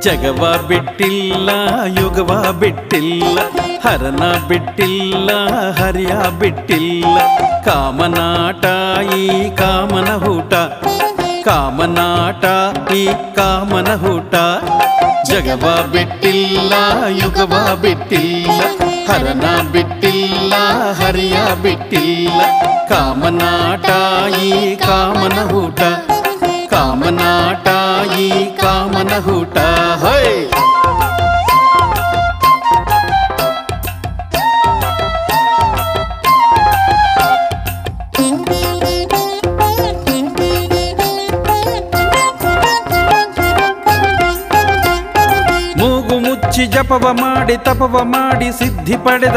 ಜಗವ ಬಿಟ್ಟಿಲ್ಲ ಯುಗವ ಬಿಟ್ಟಿಲ್ಲ ಹರನ ಬಿಟ್ಟಿಲ್ಲ ಹರಿಯ ಬಿಟ್ಟಿಲ್ಲ ಕಾಮನಾಟ ಈ ಕಾಮನ ಹೂಟ ಕಾಮನಾಟ ಈ ಕಾಮನ ಹೂಟ ಜಗವ ಬಿಟ್ಟಿಲ್ಲ ಯುಗವ ಬಿಟ್ಟಿಲ್ಲ ಹರನ ಬಿಟ್ಟಿಲ್ಲ ಹರಿಯ ಬಿಟ್ಟಿಲ್ಲ ಕಾಮನಾಟ ಈ ಕಾಮನ ಹೂಟ ಕಾಮನಾಟ ಈ ಕಾಮನ ಹೂಟ ಹೈ ಮೂಗು ಮುಚ್ಚಿ ಜಪವ ಮಾಡಿ ತಪವ ಮಾಡಿ ಸಿದ್ಧಿ ಪಡೆದ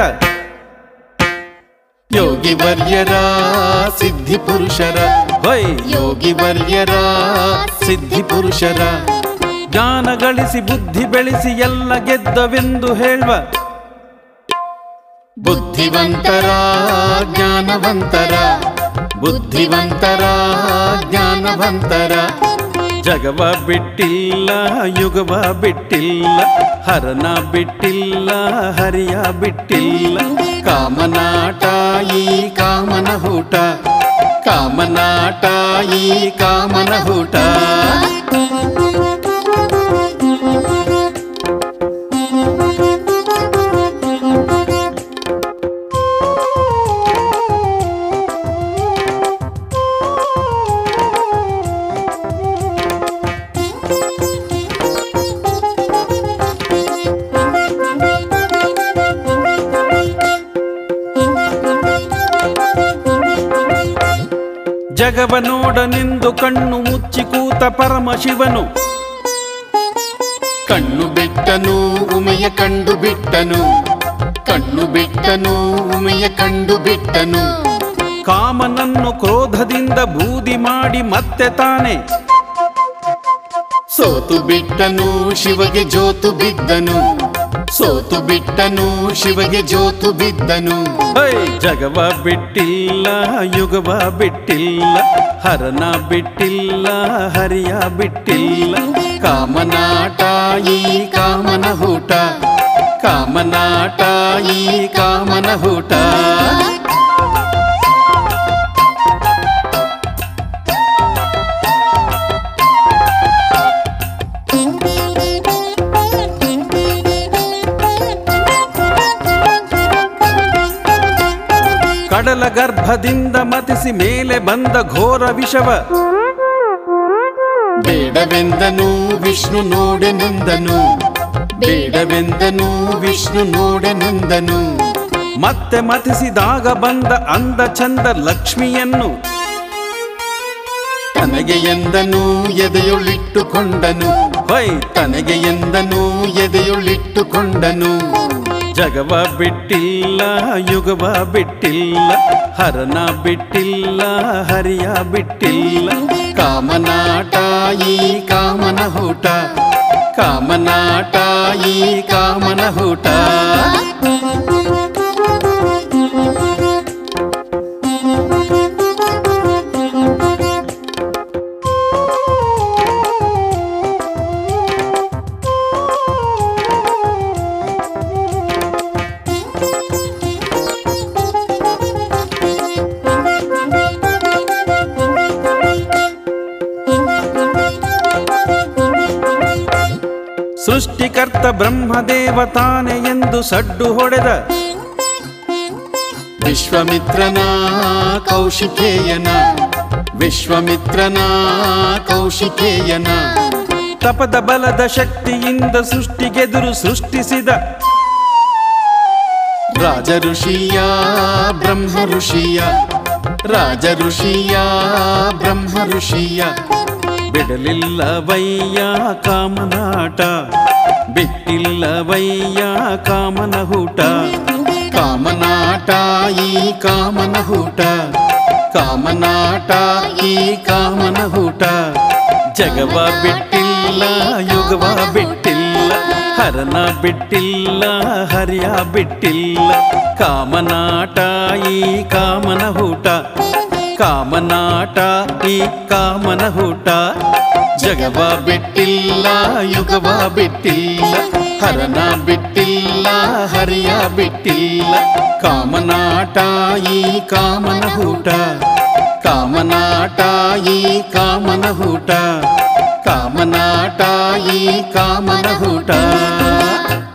ಯೋಗಿ ವರ್ಯರ ಸಿದ್ಧಿ ಪುರುಷರ ಹೊಯ್ ಯೋಗಿ ವರ್ಯರ ಸಿದ್ಧಿ ಪುರುಷರ ಜ್ಞಾನ ಗಳಿಸಿ ಬುದ್ಧಿ ಬೆಳೆಸಿ ಎಲ್ಲ ಗೆದ್ದವೆಂದು ಹೇಳುವ ಬುದ್ಧಿವಂತರ ಜ್ಞಾನವಂತರ ಬುದ್ಧಿವಂತರ ಜ್ಞಾನವಂತರ ಜಗವ ಬಿಟ್ಟಿಲ್ಲ ಯುಗವ ಬಿಟ್ಟಿಲ್ಲ ಹರನ ಬಿಟ್ಟಿಲ್ಲ ಹರಿಯ ಬಿಟ್ಟಿಲ್ಲ ಕಾಮನಾಟ ಈ ಕಾಮನ ಹೂಟ ಕಾಮನಾಟ ಈ ಕಾಮನ ಹೂಟ ಜಗವ ನೋಡನೆಂದು ಕಣ್ಣು ಮುಚ್ಚಿ ಕೂತ ಪರಮಶಿವನು ಕಣ್ಣು ಬಿಟ್ಟನು ಉಮೆಯ ಕಂಡು ಬಿಟ್ಟನು ಕಣ್ಣು ಬಿಟ್ಟನು ಉಮೆಯ ಕಂಡು ಬಿಟ್ಟನು ಕಾಮನನ್ನು ಕ್ರೋಧದಿಂದ ಬೂದಿ ಮಾಡಿ ಮತ್ತೆ ತಾನೆ ಸೋತು ಬಿಟ್ಟನು ಶಿವಗೆ ಜೋತು ಬಿದ್ದನು ಸೋತು ಬಿಟ್ಟನು ಶಿವಗೆ ಜೋತು ಬಿದ್ದನು ಜಗವ ಬಿಟ್ಟಿಲ್ಲ ಯುಗವ ಬಿಟ್ಟಿಲ್ಲ ಹರನ ಬಿಟ್ಟಿಲ್ಲ ಹರಿಯ ಬಿಟ್ಟಿಲ್ಲ ಕಾಮನಾಟ ಈ ಕಾಮನ ಹೂಟ ಕಾಮನಾಟ ಈ ಕಾಮನ ಹೂಟ ಕಡಲ ಗರ್ಭದಿಂದ ಮತಿಸಿ ಮೇಲೆ ಬಂದ ಘೋರ ವಿಷವ ಬೇಡವೆಂದನು ವಿಷ್ಣು ನೋಡೆನೆಂದನು ಬೇಡವೆಂದನು ವಿಷ್ಣು ನೋಡೆನೆಂದನು ಮತ್ತೆ ಮತಿಸಿದಾಗ ಬಂದ ಅಂದ ಚಂದ ಲಕ್ಷ್ಮಿಯನ್ನು ತನಗೆ ಎಂದನು ಎದೆಯೊಳಿಟ್ಟುಕೊಂಡನು ಹೊಯ್ ತನಗೆ ಎಂದನು ಎದೆಯೊಳಿಟ್ಟುಕೊಂಡನು ಜಗವ ಬಿಟ್ಟಿಲ್ಲ ಯುಗವ ಬಿಟ್ಟಿಲ್ಲ ಹರನ ಬಿಟ್ಟಿಲ್ಲ ಹರಿಯ ಬಿಟ್ಟಿಲ್ಲ ಕಾಮನಾಟ ಈ ಕಾಮನ ಹೂಟ ಕಾಮನಾಟ ಈ ಕಾಮನ ಹೂಟ ಸೃಷ್ಟಿಕರ್ತ ಬ್ರಹ್ಮದೇವ ತಾನೆ ಎಂದು ಸಡ್ಡು ಹೊಡೆದ ವಿಶ್ವಮಿತ್ರನ ಕೌಶಿಕೇಯನ ವಿಶ್ವಮಿತ್ರನ ಕೌಶಿಕೇಯನ ತಪದ ಬಲದ ಶಕ್ತಿಯಿಂದ ಸೃಷ್ಟಿಗೆದುರು ಸೃಷ್ಟಿಸಿದ ರಾಜ ಋಷಿಯ ಬ್ರಹ್ಮ ಋಷಿಯ ರಾಜ ಋಷಿಯ ಬ್ರಹ್ಮ ಋಷಿಯ ಬಿಡಲಿಲ್ಲವಯ್ಯ ಕಾಮನಾಟ ಬಿಟ್ಟಿಲ್ಲವಯ್ಯ ಕಾಮನ ಹೂಟ ಕಾಮನಾಟ ಈ ಕಾಮನ ಹೂಟ ಕಾಮನಾಟ ಈ ಕಾಮನ ಹೂಟ ಜಗವ ಬಿಟ್ಟಿಲ್ಲ ಯುಗವ ಬಿಟ್ಟಿಲ್ಲ ಹರನ ಬಿಟ್ಟಿಲ್ಲ ಹರಿಯ ಬಿಟ್ಟಿಲ್ಲ ಕಾಮನಾಟ ಈ ಕಾಮನ ಹೂಟ ಕಾಮನಾಟ ಈ ಕಾಮನ ಹೂಟ ಜಗವ ಬಿಟ್ಟಿಲ್ಲ ಯುಗವ ಬಿಟ್ಟಿಲ್ಲ ಹರನ ಬಿಟ್ಟಿಲ್ಲ ಹರಿಯ ಬಿಟ್ಟಿಲ್ಲ ಕಾಮನಾಟ ಈ ಕಾಮನ ಹೂಟ ಕಾಮನಾಟ ಈ ಕಾಮನ ಹೂಟ ಕಾಮನಾಟ ಈ ಕಾಮನ ಹೂಟ